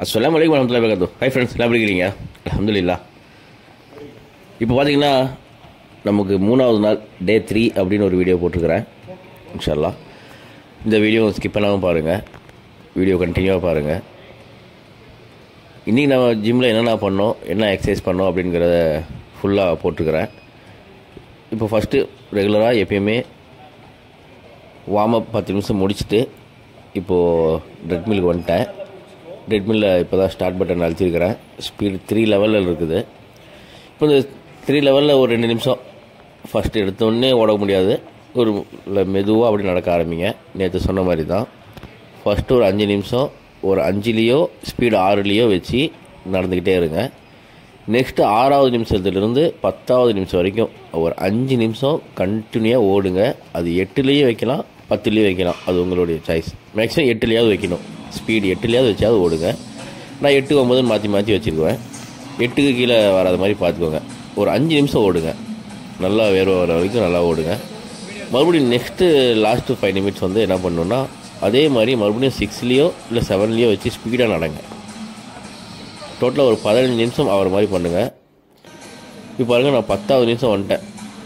அஸ்லாம் வலைக்கம் வரமத்துல வரகாத்து hi friends எல்லாம் எப்படி இருக்கிறீங்க அலமதுல்லா இப்போ பார்த்தீங்கன்னா நமக்கு மூணாவது நாள் டே த்ரீ அப்படின்னு ஒரு வீடியோ போட்டிருக்கிறேன் இன்ஷால்லா இந்த வீடியோ ஸ்கிப் பண்ணாமல் பாருங்கள் வீடியோ கண்டினியூவாக பாருங்கள் இன்றைக்கி நம்ம ஜிம்மில் என்னென்ன பண்ணோம் என்ன எக்ஸசைஸ் பண்ணோம் அப்படிங்கிறத ஃபுல்லாக போட்டிருக்கிறேன் இப்போ ஃபஸ்ட்டு ரெகுலராக எப்பயுமே வார்ம் அப் பத்து நிமிஷம் முடிச்சுட்டு இப்போது ட்ரெட்மிலுக்கு வந்துட்டேன் ட்ரெட்மில்லில் இப்போ தான் ஸ்டார்ட் பட்டன் அழுத்திருக்கிறேன் ஸ்பீடு த்ரீ லெவலில் இருக்குது இப்போ இந்த த்ரீ லெவலில் ஒரு ரெண்டு நிமிஷம் ஃபஸ்ட்டு எடுத்தோடனே ஓட முடியாது ஒரு மெதுவாக அப்படி நடக்க ஆரம்பிங்க நேற்று சொன்ன மாதிரி தான் ஃபஸ்ட்டு ஒரு அஞ்சு நிமிஷம் ஒரு அஞ்சுலேயோ ஸ்பீடு ஆறுலேயோ வச்சு நடந்துக்கிட்டே இருங்க நெக்ஸ்ட்டு ஆறாவது நிமிஷத்துலேருந்து பத்தாவது நிமிஷம் வரைக்கும் ஒரு அஞ்சு நிமிஷம் கண்டினியூவாக ஓடுங்க அது எட்டுலேயும் வைக்கலாம் பத்துலேயும் வைக்கலாம் அது உங்களுடைய சாய்ஸ் மேக்ஸிமம் எட்டுலேயாவது வைக்கணும் ஸ்பீடு எட்டுலேயாவது வச்சாவது ஓடுங்க நான் எட்டு ஒம்பதுன்னு மாற்றி மாற்றி வச்சுருக்குவேன் எட்டுக்கு கீழே வராத மாதிரி பார்த்துக்கோங்க ஒரு அஞ்சு நிமிஷம் ஓடுங்க நல்லா வேர்வை வர வரைக்கும் நல்லா ஓடுங்க மறுபடியும் நெக்ஸ்ட்டு லாஸ்ட்டு ஃபைவ் நிமிட்ஸ் வந்து என்ன பண்ணணுன்னா அதே மாதிரி மறுபடியும் சிக்ஸ்லேயோ இல்லை செவன்லேயோ வச்சு ஸ்பீடாக நடங்க டோட்டலாக ஒரு பதினஞ்சு நிமிஷம் ஆகிற மாதிரி பண்ணுங்கள் இப்போ பாருங்கள் நான் பத்தாவது நிமிஷம் வந்துட்டேன்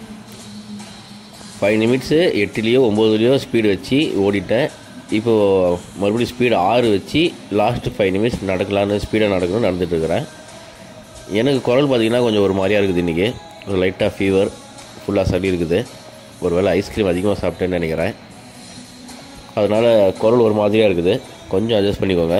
ஃபைவ் நிமிட்ஸு எட்டுலேயோ ஒம்போதுலேயோ ஸ்பீடு வச்சு ஓடிட்டேன் இப்போது மறுபடியும் ஸ்பீடு ஆறு வச்சு லாஸ்ட்டு ஃபைவ் நிமிட்ஸ் நடக்கலான்னு ஸ்பீடாக நடக்கணும்னு நடந்துட்டுருக்கிறேன் எனக்கு குரல் பார்த்திங்கன்னா கொஞ்சம் ஒரு மாதிரியாக இருக்குது இன்றைக்கி ஒரு லைட்டாக ஃபீவர் ஃபுல்லாக சளி இருக்குது ஒரு வேளை ஐஸ்கிரீம் அதிகமாக சாப்பிட்டேன்னு நினைக்கிறேன் அதனால் குரல் ஒரு மாதிரியாக இருக்குது கொஞ்சம் அட்ஜஸ்ட் பண்ணிக்கோங்க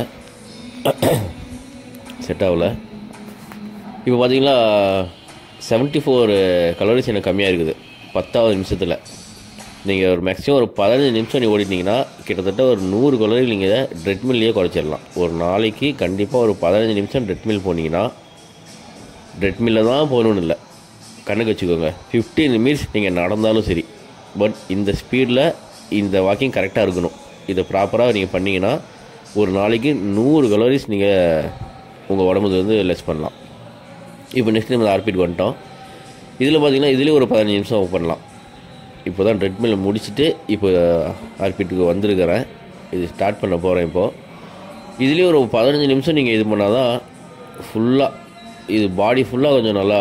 செட் ஆகல இப்போ பார்த்தீங்கன்னா செவன்ட்டி ஃபோர் கலோரிஸ் எனக்கு கம்மியாக இருக்குது பத்தாவது நிமிஷத்தில் நீங்கள் ஒரு மேக்ஸிமம் ஒரு பதினஞ்சு நிமிஷம் நீ ஓடிட்டீங்கன்னா கிட்டத்தட்ட ஒரு நூறு கலோரி நீங்கள் ட்ரெட்மில்லையே குறைச்சிடலாம் ஒரு நாளைக்கு கண்டிப்பாக ஒரு பதினஞ்சு நிமிஷம் ட்ரெட்மில் போனீங்கன்னா ட்ரெட்மில்ல தான் போகணுன்னு இல்லை கண்ணுக்கு வச்சுக்கோங்க ஃபிஃப்டீன் நிமிட்ஸ் நீங்கள் நடந்தாலும் சரி பட் இந்த ஸ்பீடில் இந்த வாக்கிங் கரெக்டாக இருக்கணும் இதை ப்ராப்பராக நீங்கள் பண்ணிங்கன்னா ஒரு நாளைக்கு நூறு கலோரிஸ் நீங்கள் உங்கள் உடம்புல வந்து லெஸ் பண்ணலாம் இப்போ நெக்ஸ்ட் நம்ம ஆர்பிட் வந்துட்டோம் இதில் பார்த்தீங்கன்னா இதுலேயும் ஒரு பதினஞ்சு நிமிஷம் பண்ணலாம் இப்போ தான் ட்ரெட்மில் முடிச்சுட்டு இப்போ ஆர்பிட்டுக்கு வந்திருக்கிறேன் இது ஸ்டார்ட் பண்ண போகிறேன் இப்போது இதுலேயும் ஒரு பதினஞ்சு நிமிஷம் நீங்கள் இது பண்ணால் தான் ஃபுல்லாக இது பாடி ஃபுல்லாக கொஞ்சம் நல்லா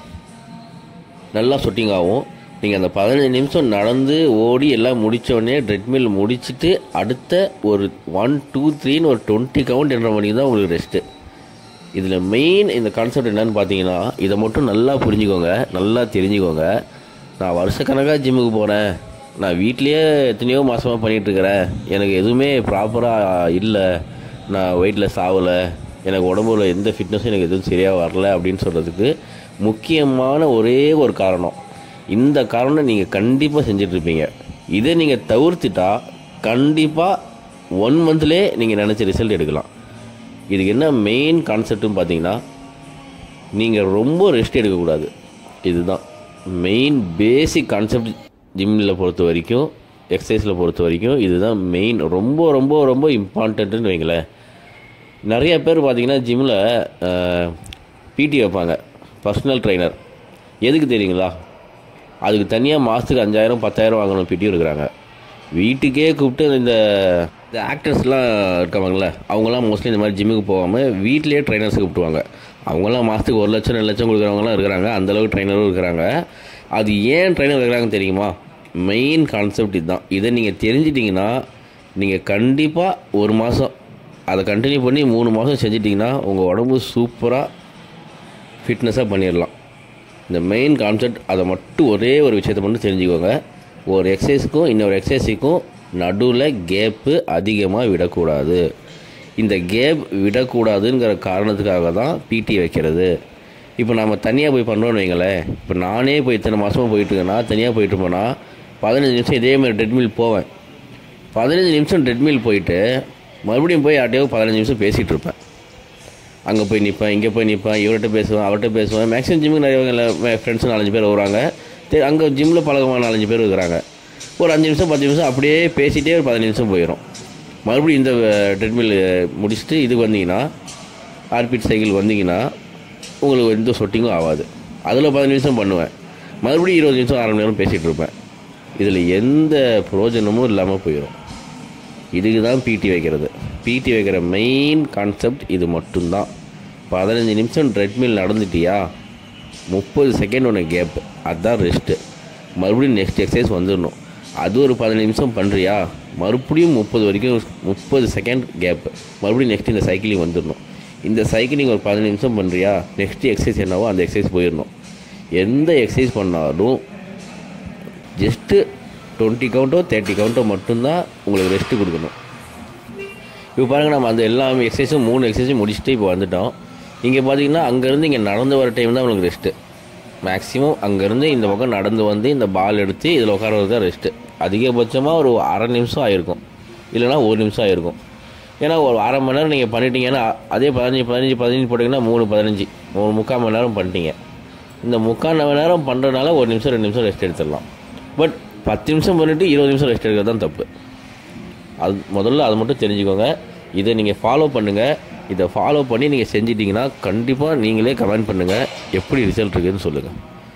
நல்லா சொட்டிங் ஆகும் நீங்கள் அந்த பதினஞ்சு நிமிஷம் நடந்து ஓடி எல்லாம் முடித்தோடனே ட்ரெட்மில் முடிச்சுட்டு அடுத்த ஒரு ஒன் டூ த்ரீன்னு ஒரு டுவெண்ட்டி கவுண்ட் என்ற மணிக்கு தான் உங்களுக்கு ரெஸ்ட்டு இதில் மெயின் இந்த கான்செப்ட் என்னன்னு பார்த்தீங்கன்னா இதை மட்டும் நல்லா புரிஞ்சுக்கோங்க நல்லா தெரிஞ்சுக்கோங்க நான் வருஷக்கணக்காக ஜிம்முக்கு போகிறேன் நான் வீட்லேயே எத்தனையோ மாதமாக பண்ணிகிட்ருக்கிறேன் எனக்கு எதுவுமே ப்ராப்பராக இல்லை நான் வெயிட்லெஸ் ஆகலை எனக்கு உடம்புல எந்த ஃபிட்னஸும் எனக்கு எதுவும் சரியாக வரல அப்படின்னு சொல்கிறதுக்கு முக்கியமான ஒரே ஒரு காரணம் இந்த காரணம் நீங்கள் கண்டிப்பாக செஞ்சிட்ருப்பீங்க இதை நீங்கள் தவிர்த்துட்டா கண்டிப்பாக ஒன் மந்த்லேயே நீங்கள் நினச்ச ரிசல்ட் எடுக்கலாம் இதுக்கு என்ன மெயின் கான்செப்ட்னு பார்த்தீங்கன்னா நீங்கள் ரொம்ப ரெஸ்ட் எடுக்கக்கூடாது இதுதான் மெயின் பேசிக் கான்செப்ட் ஜிம்மில் பொறுத்த வரைக்கும் எக்ஸசைஸில் பொறுத்த வரைக்கும் இதுதான் மெயின் ரொம்ப ரொம்ப ரொம்ப இம்பார்ட்டண்ட்டுன்னு வைங்களேன் நிறைய பேர் பார்த்தீங்கன்னா ஜிம்மில் பிடி வைப்பாங்க பர்சனல் ட்ரைனர் எதுக்கு தெரியுங்களா அதுக்கு தனியாக மாதத்துக்கு அஞ்சாயிரம் பத்தாயிரம் வாங்கணும் பிடியும் இருக்கிறாங்க வீட்டுக்கே கூப்பிட்டு இந்த இந்த ஆக்டர்ஸ்லாம் இருக்காங்கல்ல அவங்களாம் மோஸ்ட்லி இந்த மாதிரி ஜிம்முக்கு போகாமல் வீட்லேயே ட்ரைனர்ஸ் கூப்பிட்டுவாங்க அவங்களாம் மாதத்துக்கு ஒரு லட்சம் ரெண்டு லட்சம் கொடுக்குறவங்களாம் இருக்கிறாங்க அந்தளவுக்கு ட்ரைனரும் இருக்கிறாங்க அது ஏன் ட்ரைனர் இருக்கிறாங்க தெரியுமா மெயின் கான்செப்ட் இதுதான் இதை நீங்கள் தெரிஞ்சிட்டிங்கன்னா நீங்கள் கண்டிப்பாக ஒரு மாதம் அதை கண்டினியூ பண்ணி மூணு மாதம் செஞ்சிட்டிங்கன்னா உங்கள் உடம்பு சூப்பராக ஃபிட்னஸாக பண்ணிடலாம் இந்த மெயின் கான்செப்ட் அதை மட்டும் ஒரே ஒரு விஷயத்தை மட்டும் தெரிஞ்சுக்கோங்க ஒரு எக்ஸசைஸுக்கும் இன்னொரு எக்ஸசைஸுக்கும் நடுவில் கேப்பு அதிகமாக விடக்கூடாது இந்த கேப் விடக்கூடாதுங்கிற காரணத்துக்காக தான் பிடி வைக்கிறது இப்போ நம்ம தனியாக போய் பண்ணுறோன்னு வைங்களேன் இப்போ நானே போய் இத்தனை மாதமாக போயிட்டுருக்கேன்னா தனியாக போயிட்டு இருப்பேன்னா பதினஞ்சு நிமிஷம் இதேமாதிரி ட்ரெட்மில் போவேன் பதினஞ்சு நிமிஷம் ட்ரெட்மில் போயிட்டு மறுபடியும் போய் யார்ட்டையோ பதினஞ்சு நிமிஷம் பேசிகிட்டு இருப்பேன் அங்கே போய் நிற்பேன் இங்கே போய் நிற்பேன் இவர்கிட்ட பேசுவேன் அவர்கிட்ட பேசுவேன் மேக்ஸிமம் ஜிம்முக்கு நிறைய ஃப்ரெண்ட்ஸ் நாலஞ்சு பேர் வருவாங்க சரி அங்கே ஜிம்மில் பழக்கமான நாலஞ்சு பேர் இருக்கிறாங்க ஒரு அஞ்சு நிமிஷம் பத்து நிமிஷம் அப்படியே பேசிகிட்டே ஒரு பதினஞ்சு நிமிஷம் போயிடும் மறுபடியும் இந்த ட்ரெட்மில் முடிச்சுட்டு இதுக்கு வந்தீங்கன்னா ஆர்பிட் சைக்கிள் வந்தீங்கன்னா உங்களுக்கு எந்த சொட்டிங்கும் ஆகாது அதில் பதினஞ்சு நிமிஷம் பண்ணுவேன் மறுபடியும் இருபது நிமிஷம் அரை மணி நேரம் பேசிகிட்டு இருப்பேன் இதில் எந்த பிரயோஜனமும் இல்லாமல் போயிடும் இதுக்கு தான் பிடி வைக்கிறது பிடி வைக்கிற மெயின் கான்செப்ட் இது மட்டும்தான் பதினஞ்சு நிமிஷம் ட்ரெட்மில் நடந்துட்டியா முப்பது செகண்ட் உனக்கு கேப் அதுதான் ரெஸ்ட்டு மறுபடியும் நெக்ஸ்ட் எக்ஸசைஸ் வந்துடணும் அது ஒரு பதினஞ்சு நிமிஷம் பண்ணுறியா மறுபடியும் முப்பது வரைக்கும் முப்பது செகண்ட் கேப் மறுபடியும் நெக்ஸ்ட் இந்த சைக்கிளிங் வந்துடணும் இந்த சைக்கிளிங் ஒரு பதினஞ்சு நிமிஷம் பண்ணுறியா நெக்ஸ்ட் எக்ஸசைஸ் என்னவோ அந்த எக்ஸசைஸ் போயிடணும் எந்த எக்ஸசைஸ் பண்ணாலும் ஜஸ்ட்டு டுவெண்ட்டி கவுண்டோ தேர்ட்டி கவுண்டோ மட்டும்தான் உங்களுக்கு ரெஸ்ட்டு கொடுக்கணும் இப்போ பாருங்கள் நம்ம அந்த எல்லா எக்ஸசைஸும் மூணு எக்ஸசைஸும் முடிச்சுட்டு இப்போ வந்துட்டோம் இங்கே பார்த்தீங்கன்னா அங்கேருந்து இங்கே நடந்து வர டைம் தான் உங்களுக்கு ரெஸ்ட்டு மேக்ஸிமம் அங்கேருந்து இந்த பக்கம் நடந்து வந்து இந்த பால் எடுத்து இதில் உட்காரது தான் ரெஸ்ட்டு அதிகபட்சமாக ஒரு அரை நிமிஷம் ஆயிருக்கும் இல்லைனா ஒரு நிமிஷம் ஆயிருக்கும் ஏன்னா ஒரு அரை மணி நேரம் நீங்கள் பண்ணிட்டீங்கன்னா அதே பதினஞ்சு பதினஞ்சு பதினஞ்சு போட்டிங்கன்னா மூணு பதினஞ்சு மூணு முக்கால் மணி நேரம் பண்ணிட்டீங்க இந்த முக்கால் மணி நேரம் பண்ணுறதுனால ஒரு நிமிஷம் ரெண்டு நிமிஷம் ரெஸ்ட் எடுத்துடலாம் பட் பத்து நிமிஷம் பண்ணிவிட்டு இருபது நிமிஷம் ரெஸ்ட் எடுக்கிறது தான் தப்பு அது முதல்ல அது மட்டும் தெரிஞ்சுக்கோங்க இதை நீங்கள் ஃபாலோ பண்ணுங்கள் இதை ஃபாலோ பண்ணி நீங்கள் செஞ்சிட்டிங்கன்னா கண்டிப்பாக நீங்களே கமெண்ட் பண்ணுங்கள் எப்படி ரிசல்ட் இருக்குதுன்னு சொல்லுங்கள்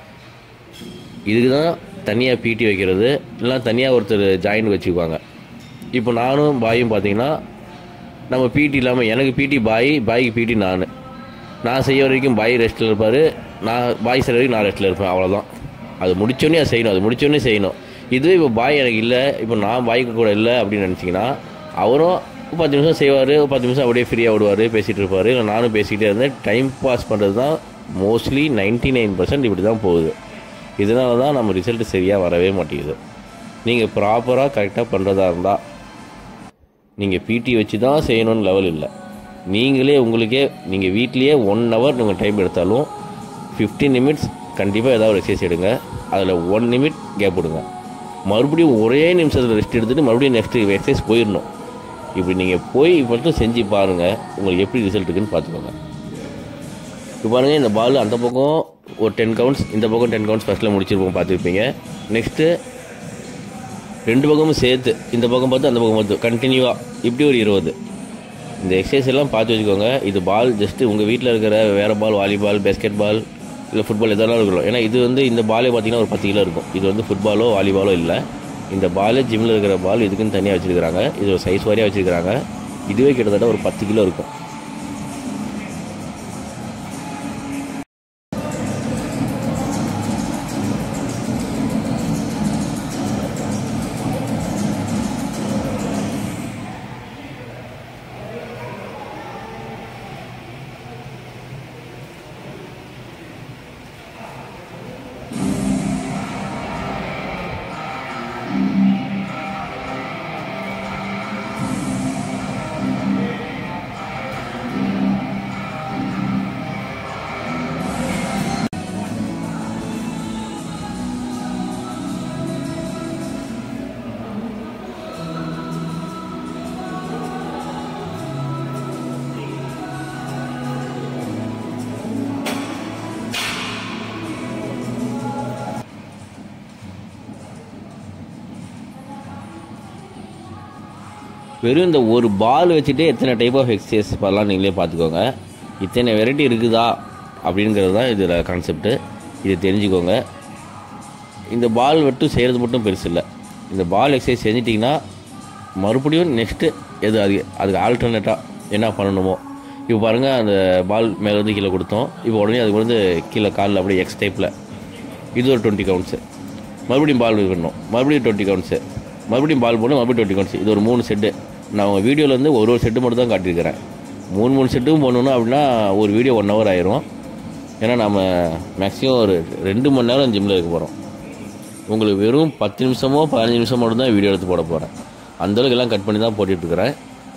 இதுக்கு தான் தனியாக பிடி வைக்கிறது இல்லைனா தனியாக ஒருத்தர் ஜாயின் வச்சுக்குவாங்க இப்போ நானும் பாயும் பார்த்தீங்கன்னா நம்ம பிடி இல்லாமல் எனக்கு பிடி பாய் பாய்க்கு பிடி நான் நான் செய்ய வரைக்கும் பாய் ரெஸ்ட்டில் இருப்பார் நான் பாய் செய்கிற வரைக்கும் நான் ரெஸ்ட்டில் இருப்பேன் அவ்வளோதான் அது முடிச்சோடனே அதை செய்யணும் அது முடிச்சோடனே செய்யணும் இதுவே இப்போ பாய் எனக்கு இல்லை இப்போ நான் பாய்க்கு கூட இல்லை அப்படின்னு நினச்சிங்கன்னா அவரும் ஒரு பத்து நிமிஷம் செய்வார் ஒரு பத்து நிமிஷம் அப்படியே ஃப்ரீயாக விடுவார் பேசிகிட்டு இருப்பார் இல்லை நானும் பேசிக்கிட்டே இருந்தேன் டைம் பாஸ் பண்ணுறது தான் மோஸ்ட்லி நைன்ட்டி நைன் பர்சன்ட் இப்படி தான் போகுது இதனால தான் நம்ம ரிசல்ட் சரியாக வரவே மாட்டேங்குது நீங்கள் ப்ராப்பராக கரெக்டாக பண்ணுறதா இருந்தால் நீங்கள் பிடி வச்சு தான் செய்யணும்னு லெவல் இல்லை நீங்களே உங்களுக்கே நீங்கள் வீட்லேயே ஒன் ஹவர் நீங்கள் டைம் எடுத்தாலும் ஃபிஃப்டீன் நிமிட்ஸ் கண்டிப்பாக ஏதாவது ஒரு எக்ஸசைஸ் எடுங்க அதில் ஒன் நிமிட் கேப் விடுங்க மறுபடியும் ஒரே நிமிஷத்தில் ரெஸ்ட் எடுத்துகிட்டு மறுபடியும் நெக்ஸ்ட் எக்ஸசைஸ் போயிடணும் இப்படி நீங்கள் போய் மட்டும் செஞ்சு பாருங்கள் உங்களுக்கு எப்படி ரிசல்ட் இருக்குன்னு பார்த்துக்கோங்க இப்போ பாருங்கள் இந்த பால் அந்த பக்கம் ஒரு டென் கவுண்ட்ஸ் இந்த பக்கம் டென் கவுண்ட்ஸ் ஃபஸ்ட்டில் முடிச்சிருப்போம் பார்த்துருப்பீங்க நெக்ஸ்ட்டு ரெண்டு பக்கமும் சேர்த்து இந்த பக்கம் பார்த்து அந்த பக்கம் பார்த்து கண்டினியூவாக இப்படி ஒரு இருபது இந்த எக்ஸசைஸ் எல்லாம் பார்த்து வச்சுக்கோங்க இது பால் ஜஸ்ட்டு உங்கள் வீட்டில் இருக்கிற வேறு பால் வாலிபால் பேஸ்கெட் பால் இல்லை ஃபுட்பால் எதெல்லாம் இருக்கலாம் ஏன்னா இது வந்து இந்த பாலே பார்த்தீங்கன்னா ஒரு பத்து கிலோ இருக்கும் இது வந்து ஃபுட்பாலோ வாலிபாலோ இல்லை இந்த பால் ஜிம்மில் இருக்கிற பால் இதுக்குன்னு தனியாக வச்சுருக்காங்க இது ஒரு சைஸ் வாரியாக வச்சுருக்காங்க இதுவே கிட்டத்தட்ட ஒரு பத்து கிலோ இருக்கும் வெறும் இந்த ஒரு பால் வச்சுட்டே எத்தனை டைப் ஆஃப் எக்ஸசைஸ் பண்ணலாம் நீங்களே பார்த்துக்கோங்க இத்தனை வெரைட்டி இருக்குதா அப்படிங்கிறது தான் இதில் கான்செப்ட்டு இதை தெரிஞ்சுக்கோங்க இந்த பால் மட்டும் செய்கிறது மட்டும் பெருசு இல்லை இந்த பால் எக்ஸசைஸ் செஞ்சிட்டிங்கன்னா மறுபடியும் நெக்ஸ்ட்டு எது அது அதுக்கு ஆல்டர்னேட்டாக என்ன பண்ணணுமோ இப்போ பாருங்கள் அந்த பால் மேலே வந்து கீழே கொடுத்தோம் இப்போ உடனே அதுக்கு வந்து கீழே காலில் அப்படியே எக்ஸ் டைப்பில் இது ஒரு டுவெண்ட்டி கவுண்ட்ஸு மறுபடியும் பால் இது பண்ணணும் மறுபடியும் டுவெண்ட்டி கவுண்ட்ஸு மறுபடியும் பால் போடணும் மறுபடியும் டுவெண்ட்டி கவுண்ட்ஸ் இது ஒரு மூணு செட்டு நான் உங்கள் வீடியோவில் வந்து ஒரு ஒரு செட்டு மட்டும் தான் காட்டியிருக்கிறேன் மூணு மூணு செட்டும் பண்ணணும் அப்படின்னா ஒரு வீடியோ ஒன் ஹவர் ஆயிரும் ஏன்னா நம்ம மேக்ஸிமம் ஒரு ரெண்டு மணி நேரம் ஜிம்மில் இருக்க போகிறோம் உங்களுக்கு வெறும் பத்து நிமிஷமோ பதினஞ்சு நிமிஷம் மட்டும் தான் வீடியோ எடுத்து போட போகிறேன் அந்தளவுக்கு எல்லாம் கட் பண்ணி தான் போட்டுட்ருக்கிறேன்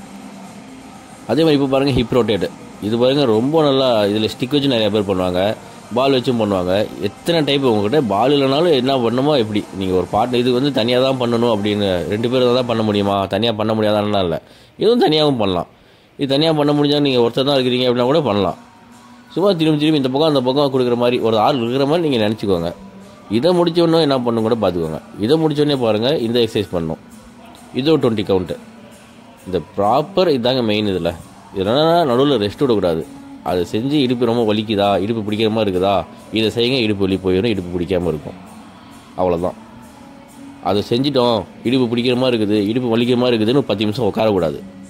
அதே மாதிரி இப்போ பாருங்கள் ஹிப் ரொட்டேட் இது பாருங்கள் ரொம்ப நல்லா இதில் ஸ்டிக் வச்சு நிறைய பேர் பண்ணுவாங்க பால் வச்சும் பண்ணுவாங்க எத்தனை டைப் உங்ககிட்ட பால் இல்லைனாலும் என்ன பண்ணணுமோ எப்படி நீங்கள் ஒரு பாட்டு இது வந்து தனியாக தான் பண்ணணும் அப்படின்னு ரெண்டு பேர் தான் பண்ண முடியுமா தனியாக பண்ண முடியாதான்லாம் இல்லை இதுவும் தனியாகவும் பண்ணலாம் இது தனியாக பண்ண முடிஞ்சால் நீங்கள் ஒருத்தர் தான் இருக்கிறீங்க அப்படின்னா கூட பண்ணலாம் சும்மா திரும்பி திரும்பி இந்த பக்கம் அந்த பக்கம் கொடுக்குற மாதிரி ஒரு ஆள் இருக்கிற மாதிரி நீங்கள் நினச்சிக்கோங்க இதை முடிச்ச உடனே என்ன பண்ணும் கூட பார்த்துக்கோங்க இதை முடிச்ச உடனே பாருங்கள் இந்த எக்ஸசைஸ் பண்ணணும் இது ஒரு டுவெண்ட்டி கவுண்ட்டு இந்த ப்ராப்பர் இதாங்க மெயின் இதில் இதனால் நடுவில் ரெஸ்ட் விடக்கூடாது அதை செஞ்சு இடுப்பு ரொம்ப வலிக்குதா இடுப்பு பிடிக்கிற மாதிரி இருக்குதா இதை செய்யுங்க இடுப்பு வலி போயிடும் இடுப்பு பிடிக்காமல் இருக்கும் அவ்வளோதான் அதை செஞ்சிட்டோம் இடுப்பு பிடிக்கிற மாதிரி இருக்குது இடுப்பு வலிக்கிற மாதிரி இருக்குதுன்னு ஒரு பத்து நிமிஷம் உட்காரக்கூடாது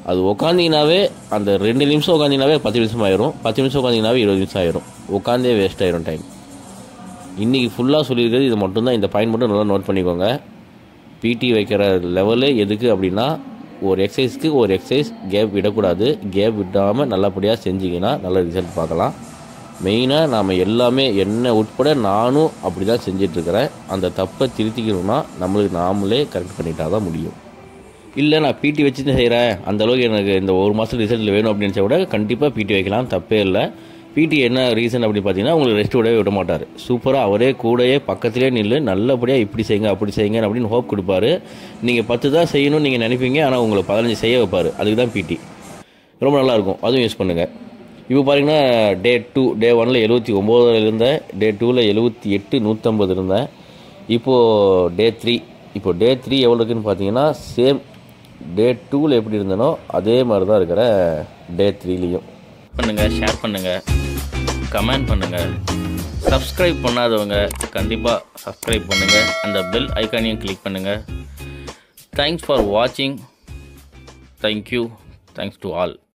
அது உக்காந்திங்கனாவே அந்த ரெண்டு நிமிஷம் உட்காந்திங்கனாவே பத்து நிமிஷம் ஆயிரும் பத்து நிமிஷம் உட்காந்திங்கனாவே இருபது நிமிஷம் ஆயிரும் உட்காந்தே வேஸ்ட் ஆயிரும் டைம் இன்றைக்கி ஃபுல்லாக சொல்லியிருக்கிறது இது மட்டும்தான் இந்த பாயிண்ட் மட்டும் நல்லா நோட் பண்ணிக்கோங்க பிடி வைக்கிற லெவலு எதுக்கு அப்படின்னா ஒரு எக்ஸசைஸ்க்கு ஒரு எக்ஸசைஸ் கேப் விடக்கூடாது கேப் விடாமல் நல்லபடியாக செஞ்சிங்கன்னா நல்ல ரிசல்ட் பார்க்கலாம் மெயினாக நாம் எல்லாமே என்ன உட்பட நானும் அப்படி தான் செஞ்சிட்ருக்கிறேன் அந்த தப்பை திருத்திக்கணும்னா நம்மளுக்கு நாமளே கரெக்ட் பண்ணிட்டா தான் முடியும் இல்லை நான் பிடி வச்சு தான் செய்கிறேன் அந்த அளவுக்கு எனக்கு இந்த ஒரு மாதம் ரிசல்ட் வேணும் அப்படின்னு நினச்சா கூட கண்டிப்பாக பிடி வைக்கலாம் தப்பே இல்லை பிடி என்ன ரீசன் அப்படி பார்த்தீங்கன்னா உங்களுக்கு ரெஸ்ட் விடவே விட மாட்டார் சூப்பராக அவரே கூடயே பக்கத்திலே நின்று நல்லபடியாக இப்படி செய்யுங்க அப்படி செய்யுங்க அப்படின்னு ஹோப் கொடுப்பாரு நீங்கள் பத்து தான் செய்யணும்னு நீங்கள் நினைப்பீங்க ஆனால் உங்களை பதினஞ்சு செய்ய வைப்பார் அதுக்கு தான் பிடி ரொம்ப நல்லாயிருக்கும் அதுவும் யூஸ் பண்ணுங்கள் இப்போ பார்த்தீங்கன்னா டே டூ டே ஒனில் எழுபத்தி ஒம்போதில் இருந்தேன் டே டூவில் எழுபத்தி எட்டு நூற்றம்பது இருந்தேன் இப்போது டே த்ரீ இப்போ டே த்ரீ எவ்வளோ இருக்குன்னு பார்த்தீங்கன்னா சேம் டே டூவில் எப்படி இருந்தனோ அதே மாதிரி தான் இருக்கிற டே த்ரீலேயும் பண்ணுங்கள் ஷேர் பண்ணுங்கள் கமெண்ட் பண்ணுங்கள் சப்ஸ்கிரைப் பண்ணாதவங்க கண்டிப்பாக சப்ஸ்கிரைப் பண்ணுங்கள் அந்த பெல் ஐக்கானையும் கிளிக் பண்ணுங்கள் தேங்க்ஸ் ஃபார் வாட்சிங் தேங்க்யூ தேங்க்ஸ் டு ஆல்